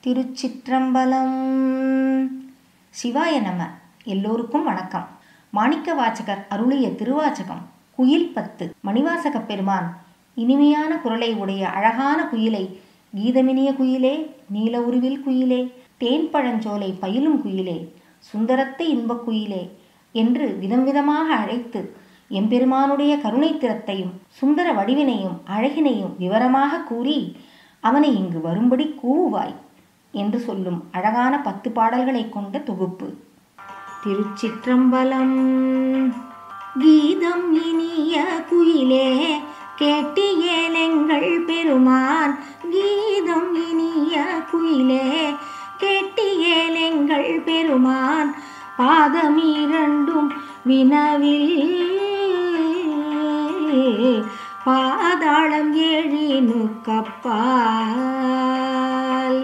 திருச்சிற்றம்பலம் சிவாய நம எல்லோருக்கும் வணக்கம் மாணிக்க வாசகர் அருளிய திருவாச்சகம் குயில் பத்து மணிவாசகப் பெருமான் இனிமையான குரலை உடைய அழகான குயிலை கீதமினிய குயிலே நீல உருவில் குயிலே தேன் பழஞ்சோலை பயிலும் குயிலே சுந்தரத்தை இன்பக் குயிலே என்று விதம் விதமாக அழைத்து எம்பெருமானுடைய கருணைத்திறத்தையும் சுந்தர வடிவினையும் அழகினையும் விவரமாக கூறி அவனை இங்கு வரும்படி கூவுவாய் என்று சொல்லும் அழகான பத்து பாடல்களைக் கொண்ட தொகுப்பு திருச்சிற்றம்பலம் கீதம் இனிய குயிலே கேட்டியேலெங்கள் பெருமான் கீதம் இனிய குயிலே கேட்டியேலெங்கள் பெருமான் பாதமிரண்டும் வினவில் பாதாளம் ஏழினு கப்பால்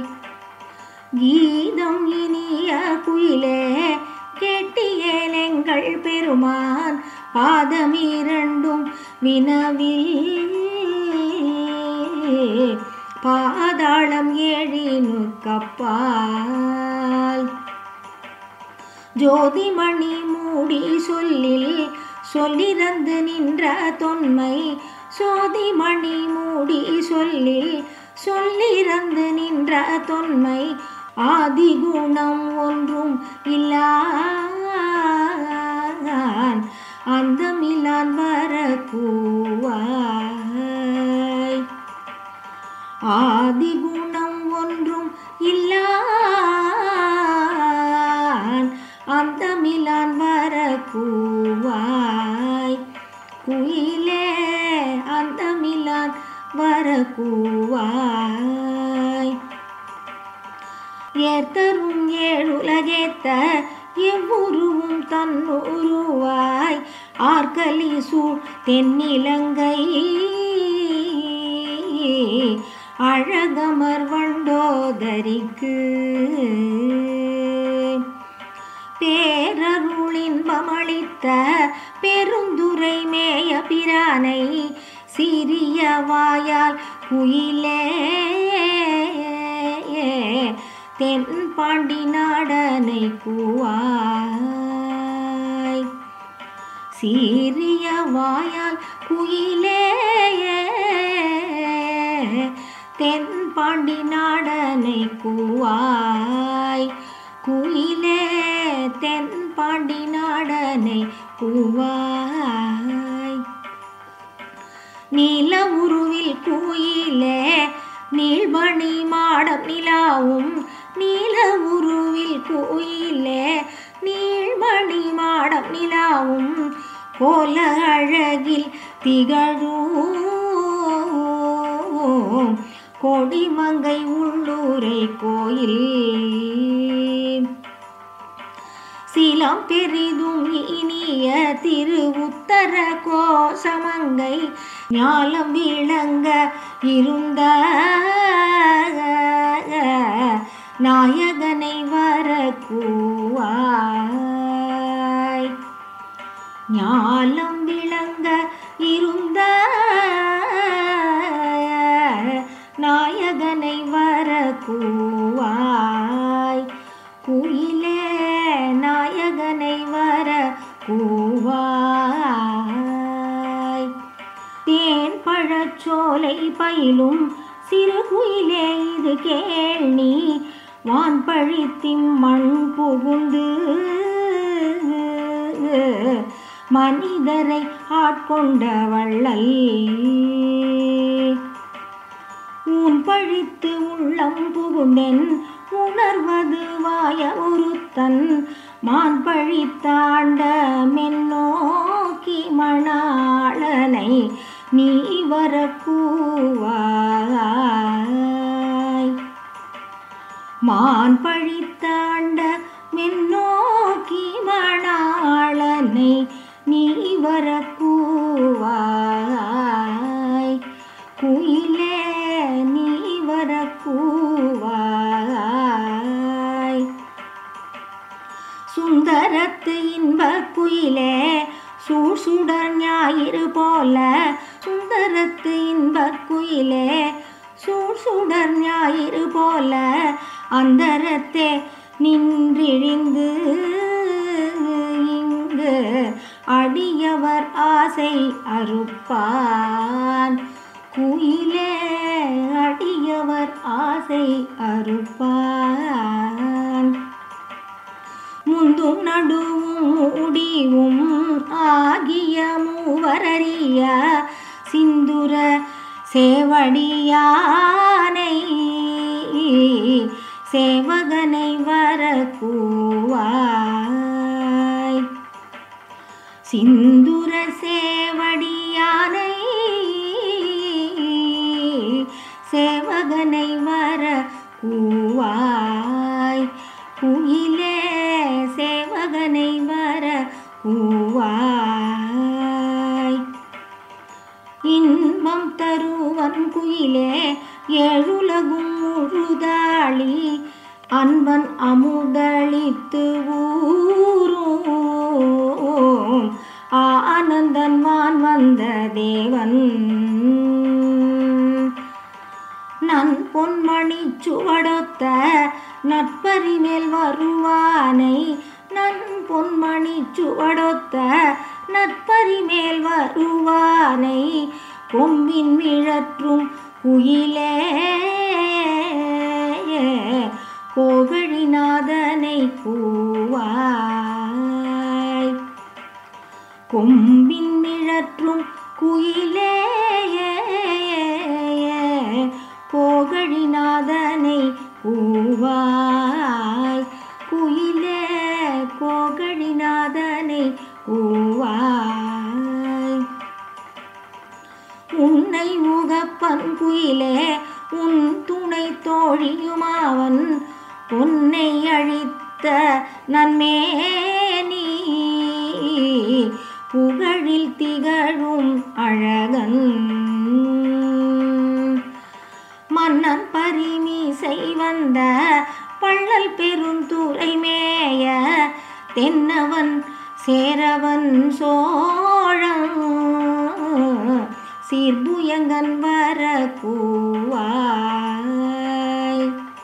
கீதம் இனிய குயிலே கேட்டியேலெங்கள் பெருமான் பாதமிரண்டும் வினவில் பாதாளம் ஏழினு கப்பால் ஜோதிமணி மூடி சொல்லில் சொல்லிறந்து நின்ற தொன்மை சோதிமணி மூடி சொல்லில் சொல்லிறந்து நின்ற தொன்மை ஆதிகுணம் ஒன்றும் இல்லான் அந்தமில்லான் வர கூவாய் ஆதிகுணம் ஒன்றும் இல்லான் அந்தமில்லான் வர கூவாய் குயிலே அந்தமில்லான் வர கூவாய் ஏத்தரும் ஏழுலகேத்த எவ்வுருவும் தன்னுருவாய் ஆர்கலி சூழ் தென்னிலங்கை அழகமர் வண்டோதரிக்கு பேரருளின்பமளித்த பெருந்துரை மேய பிரானை சிறிய வாயால் குயிலே தென் பாண்டி நாடனை கூவாய் சீரிய வாயால் குயிலே தென் பாண்டி நாடனை கூவாய் குயிலே தென் பாண்டி நாடனை கூவாய் நீல உருவில் குயிலே நீள்மணி மாடம் நிலாவும் நீல உருவில் கோயிலே நீள்மணி மாடம் நிலாவும் கோல அழகில் திகழும் கொடிமங்கை உள்ளூரை கோயில் சிலம் பெரிதும் இனிய திரு உத்தர கோசமங்கை ஞாலம் விளங்க இருந்த நாயகனை வர கூவாய் ஞாலம் விளங்க இருந்த நாயகனை வர கூவாய் குயிலே நாயகனை வர கூவாய் தேன் பழச்சோலை பயிலும் சிறு குயிலே இது கேள் நீ வான் பழித்திம் மண் புகுந்து மனிதரை ஆட்கொண்ட வள்ளல் ஊன் பழித்து உள்ளம் புகுந்தென் உணர்வது வாய ஒருத்தன் மான் பழித்தாண்ட மென்னோக்கி மணாளனை நீ வர கூவாய் மான் பழித்தாண்ட மென்னோக்கி மணாளனை நீ வர கூவாய் குயிலே நீ வர கூவாய் சுந்தரத்து இன்ப குயிலே சூழ் சுடர் ஞாயிறு போல சுந்தரத்து இன்ப குயிலே சூழ் சுடர் ஞாயிறு போல அந்தரத்தே நின்றிழிந்து இங்கு அடியவர் ஆசை அறுப்பான் குயிலே அடியவர் ஆசை அறுப்பான் முந்தும் நடுவும் முடிவும் ஆகிய மூவரறிய சிந்துர சேவடியானை சேவகனை வர கூவாய் சிந்துர சேவடியானை சேவகனை வர கூவாய் குயிலே சேவகனை வர கூவாய் இன்பம் தருவன் குயிலே ஏழுலகும் முழுதாளி அன்பன் அமுதளித்து ஊரும் ஆனந்தன் வான் வந்த தேவன் நன் பொன்மணி சுவடொத்த நட்பரி மேல் வருவானை நன் பொன்மணி சுவடொத்த நட்பரி மேல் வருவானை கொம்பின் மிழற்றும் குயிலே கோகழிநாதனை கூவாய் கொம்பின் மிழற்றும் குயிலே கோகழிநாதனை கூவாய் குயிலே கோகழிநாதனை கூவாய் உன்னை உகப்பன் குயிலே உன் துணை தோழியுமாவன் பொன்னை அழித்த நன்மேனி புகழில் திகழும் அழகன் மன்னன் பரிமீசை வந்த பள்ளல் பெருந்துரை மேய தென்னவன் சேரவன் சோழன் சீர்புயங்கன் வர கூவாய்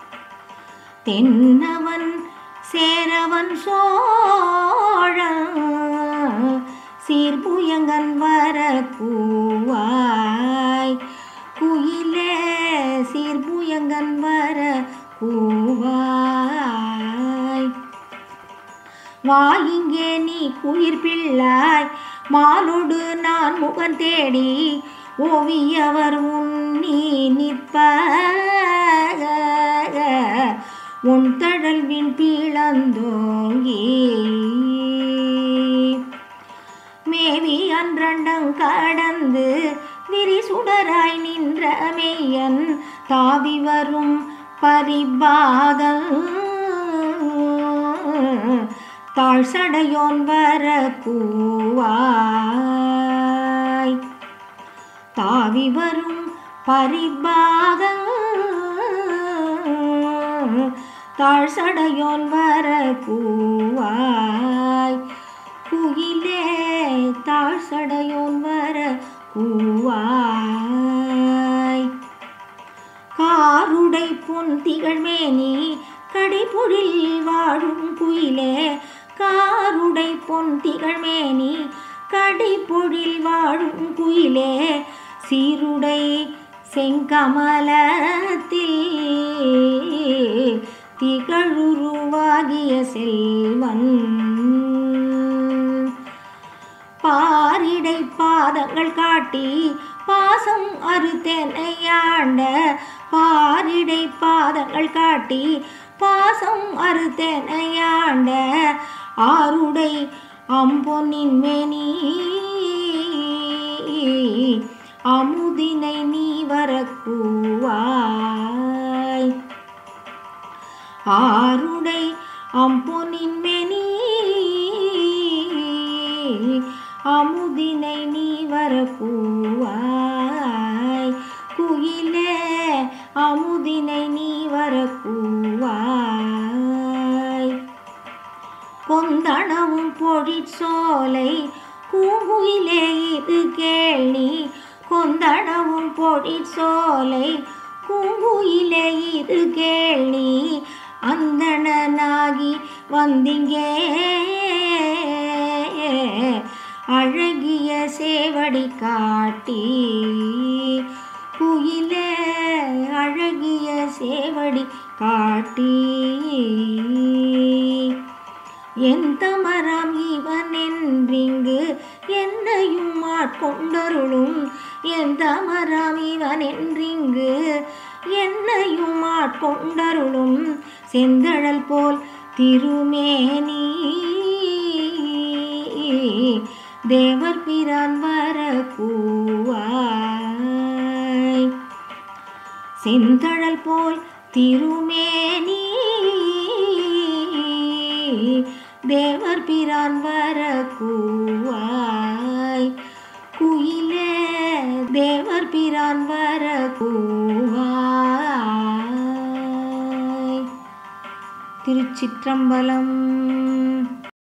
தென்னவன் சேரவன் சோழன் சீர்புயங்கன் வர கூவாய் குயிலே சீர்புயங்கன் வர கூவாய் வாயிங்கே நீ குயிர் பிள்ளாய் மாலோடு நான் முகன் தேடி ஓவியவர் உன்னி நிற்ப உன் தழல்வின் பீழந்தோங்கி மேவி அன்றண்டங் கடந்து விரிசுடராய் நின்ற மெய்யன் தாவி வரும் பரிபாகல் தாழ் சடையோன் வர கூவாய் தாவி வரும் பரிபாகல் தாழ் சடையோன் வர கூவாய் குயிலே தாழ் சடையோன் வர கூவாய் காருடை பொன் திகழ்மேனி கடைபொழில் வாழும் குயிலே காருடை பொன் திகழ்மேனி கடைபொழில் வாழும் குயிலே சீருடை செங்கமலத்தில் திகழுருவாகிய செல்வன் பாரிடை பாதங்கள் காட்டி பாசம் அறுத்தெனையாண்ட பாரிடை பாதங்கள் காட்டி பாசம் அறுத்தெனையாண்ட ஆருடை அம்பொன்னின் மேனி அமுதினை நீ வரக்கூவாய் ஆருடை அம்பொனின் மெனி அமுதினை நீ வரக்கூவாய் குயிலே அமுதினை நீ வரக்கூவாய் கொந்தனவும் பொழிற்சோலை பூங்குயிலே இது கேள்வி கொந்தனவும் பொழிற்சோலை பூங்குயிலே இது கேள்வி வந்திங்கே அழகிய சேவடி காட்டி குயிலே அழகிய சேவடி காட்டி எந்த மரம் இவன் என்றிங்கு என்னையும் ஆட்கொண்டருளும் எந்த மரம் இவன் என்றிங்கு என்னையும் ஆட்கொண்டருளும் செந்தழல் போல் திருமேனி தேவர் பிரான் வர கூவாய் செந்தழல் போல் திருமேனி தேவர் பிரான் வர கூவாய் குயிலே தேவர் பிரான் வர கூவாய் திருச்சிற்றம்பலம்